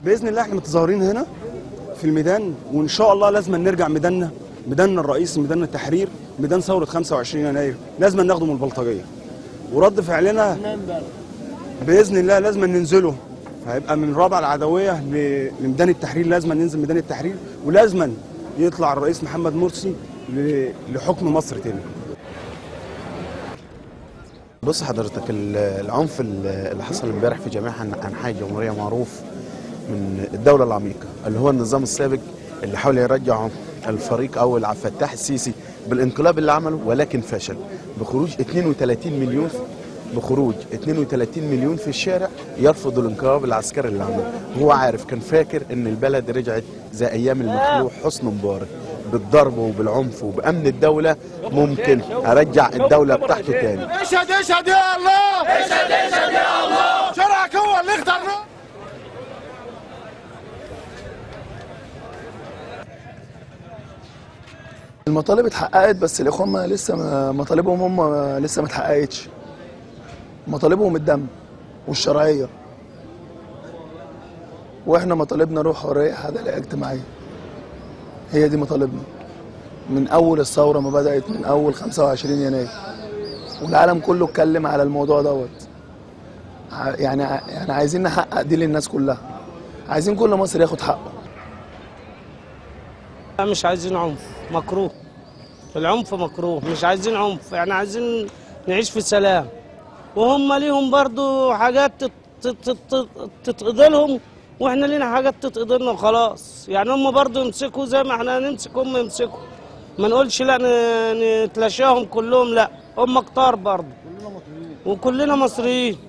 باذن الله احنا متظاهرين هنا في الميدان وان شاء الله لازم نرجع ميداننا ميداننا الرئيسي ميدان التحرير ميدان ثوره 25 يناير لازم ناخده من البلطجيه ورد فعلنا باذن الله لازم ننزله هيبقى من رابعه العدويه ل- لميدان التحرير لازم ننزل ميدان التحرير ولازم يطلع الرئيس محمد مرسي ل- لحكم مصر تاني بص حضرتك ال- العنف ال- اللي حصل امبارح في جميع أن- انحاء الجمهوريه معروف من الدوله العميقه اللي هو النظام السابق اللي حاول يرجع الفريق او عبد الفتاح السيسي بالانقلاب اللي عمله ولكن فشل بخروج 32 مليون بخروج 32 مليون في الشارع يرفضوا الانقلاب العسكري اللي عمله هو عارف كان فاكر ان البلد رجعت زي ايام المخلوع حسن مبارك بالضرب وبالعنف وبامن الدوله ممكن ارجع الدوله بتاعته تاني اشهد اشهد يا الله اشهد اشهد يا الله شرعك هو اللي اخترنا المطالب اتحققت بس الاخوان ما لسه ما مطالبهم هم لسه ما اتحققتش مطالبهم الدم والشرعيه واحنا مطالبنا روح حريه عداله اجتماعيه هي دي مطالبنا من اول الثوره ما بدات من اول 25 يناير والعالم كله اتكلم على الموضوع دوت ع- يعني ع- يعني عايزين نحقق دي للناس كلها عايزين كل مصر ياخد حقه لا مش عايزين عنف مكروه العنف مكروه مش عايزين عنف يعني عايزين نعيش في سلام وهم ليهم برضو حاجات تت- تت- تت- تتقضي لهم واحنا لينا حاجات تتقضي لنا وخلاص يعني هم برضو يمسكوا زي ما احنا هنمسك هم يمسكوا ما نقولش لا ن- نتلاشاهم كلهم لا هم كتار برضو وكلنا مصريين